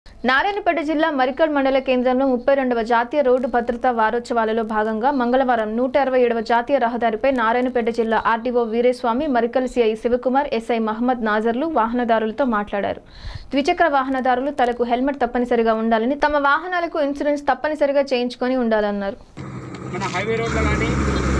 నారాయణపేట జిల్లా మరికల్ మండల కేంద్రంలో ముప్పై రెండవ జాతీయ రోడ్డు భద్రతా వారోత్సవాలలో భాగంగా మంగళవారం నూట అరవై ఏడవ జాతీయ రహదారిపై నారాయణపేట జిల్లా RDO Veeraswamy Marikal CI Shivakumar SI Mohammed నాజర్లు వాహనదారులతో మాట్లాడారు ద్విచక్ర వాహనదారులు తలకు హెల్మెట్ తప్పనిసరిగా ఉండాలని తమ వాహనాలకు ఇన్సూరెన్స్ తప్పనిసరిగా చేయించుకొని ఉండాలన్నారు మన హైవే రోడ్లో కానీ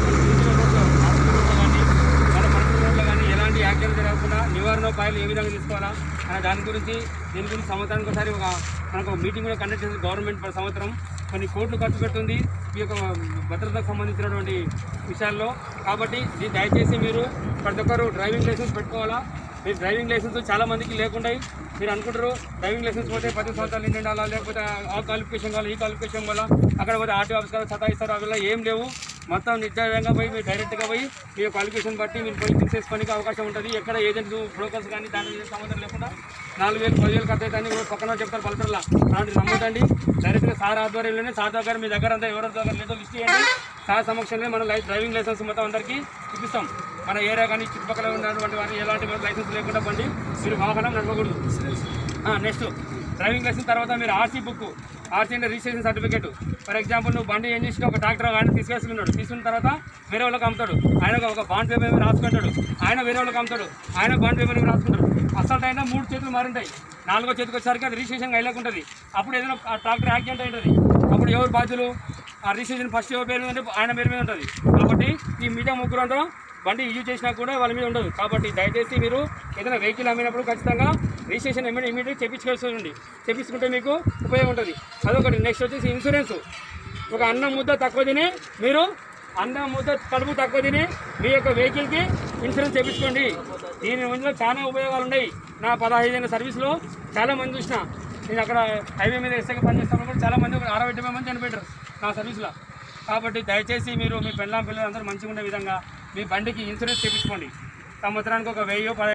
రోడ్లో కానీ మన పర్సనల్ రోడ్లో కానీ ఎలాంటి యాక్సిడెంట్ జరగకుండా నివారణోపాయాలు ఏ విధంగా తీసుకోవాలా అనే దాని గురించి దీని గురించి సంవత్సరానికి ఒకసారి ఒక మనకు మీటింగ్ కూడా కండక్ట్ చేసింది గవర్నమెంట్ ప్రతి సంవత్సరం కొన్ని కోట్లు ఖర్చు పెడుతుంది ఈ యొక్క భద్రతకు సంబంధించినటువంటి విషయాల్లో కాబట్టి దీ- దయచేసి మీరు ప్రతి ఒక్కరు డ్రైవింగ్ లైసెన్స్ పెట్టుకోవాలా మీరు డ్రైవింగ్ లైసెన్స్ చాలా మందికి లేకుండా మీరు అనుకుంటారు డ్రైవింగ్ లైసెన్స్ పోతే పది సంవత్సరాలు నిండి ఉండాలా లేకపోతే ఆ క్వాలిఫికేషన్ కావాలి ఈ క్వాలిఫికేషన్ వల్ల అక్కడ పోతే ఆర్టీ ఆఫీస్ కావాలి సతాయిస్తారు అవి ఏం లేవు మొత్తం నిర్ధారంగా పోయి మీరు డైరెక్ట్గా పోయి మీ క్వాలిఫికేషన్ బట్టి మీరు పోయి తీసేసుకోనికి అవకాశం ఉంటుంది ఎక్కడ ఏజెంట్స్ బ్రోకర్స్ కానీ దాని మీద సంబంధం లేకుండా నాలుగు వేలు పదివేలు ఖర్చు అవుతాయని కూడా పక్కన వాళ్ళు చెప్తారు పల్లెటూరులో అలాంటి నమ్మకండి డైరెక్ట్గా సార్ ఆధ్వర్యంలోనే సార్ దగ్గర మీ దగ్గర అంతా ఎవరి దగ్గర లేదో లిస్ట్ చేయండి సార్ సమక్షంలో మనం లై డ్రైవింగ్ లైసెన్స్ మొత్తం అందరికీ ఇప్పిస్తాం మన ఏరియా కానీ చుట్టుపక్కల ఉన్నటువంటి వారిని ఎలాంటి లైసెన్స్ లేకుండా బండి మీరు వాహనం నడపకూడదు నెక్స్ట్ డ్రైవింగ్ లైసెన్స్ తర్వాత మీరు ఆర్సీ బుక్ ఆర్సీ అంటే రిజిస్ట్రేషన్ సర్టిఫికేట్ ఫర్ ఎగ్జాంపుల్ నువ్వు బండి ఏం చేసిన ఒక ట్రాక్టర్ ఆయన తీసుకెళ్తున్నాడు తీసుకున్న తర్వాత వేరే వాళ్ళకి అమ్ముతాడు ఆయన ఒక బాండ్ పేపర్ మీద రాసుకుంటాడు ఆయన వేరే వాళ్ళకి అమ్ముతాడు ఆయన బాండ్ పేపర్ మీద రాసుకుంటాడు అసలు అయినా మూడు చేతులు మారింటాయి నాలుగో చేతికి వచ్చేసరికి అది రిజిస్ట్రేషన్ అయ్యలేకుంటుంది అప్పుడు ఏదైనా ఆ ట్రాక్టర్ యాక్సిడెంట్ అవుతుంది అప్పుడు ఎవరు బాధ్యులు ఆ రిజిస్ట్రేషన్ ఫస్ట్ ఎవరి పేరు మీద ఉంటే ఆయన పేరు మీద ఉంటుంది కాబట్టి ఈ మిగతా ముగ్గురు అందరం బండి యూజ్ చేసినా కూడా వాళ్ళ మీద ఉండదు కాబట్టి దయచేసి మీరు ఏదైనా వెహికల్ అమ్మినప్పుడు ఖచ్చితంగా రిజిస్ట్రేషన్ ఇమీడియట్ ఇమీడియట్ చేపించుకోవాల్సి చేపించుకుంటే మీకు ఉపయోగం ఉంటుంది అదొకటి నెక్స్ట్ వచ్చేసి ఇన్సూరెన్స్ ఒక అన్నం ముద్ద తక్కువ తిని మీరు అన్నం ముద్ద కడుపు తక్కువ తిని మీ యొక్క వెహికల్కి ఇన్సూరెన్స్ చేపించుకోండి దీని ముందులో చాలా ఉపయోగాలు ఉన్నాయి నా పదహైదు ఏళ్ళ సర్వీస్లో చాలా మంది చూసిన నేను అక్కడ హైవే మీద ఎస్ఐగా పనిచేస్తాను కూడా చాలా మంది ఒక అరవై డెబ్బై మంది చనిపోయారు నా సర్వీస్లో కాబట్టి దయచేసి మీరు మీ పెళ్ళాం పిల్లలు అందరూ మంచిగా ఉండే విధంగా మీ బండికి ఇన్సూరెన్స్ చేయించుకోండి సంవత్సరానికి ఒక వెయ్యి పది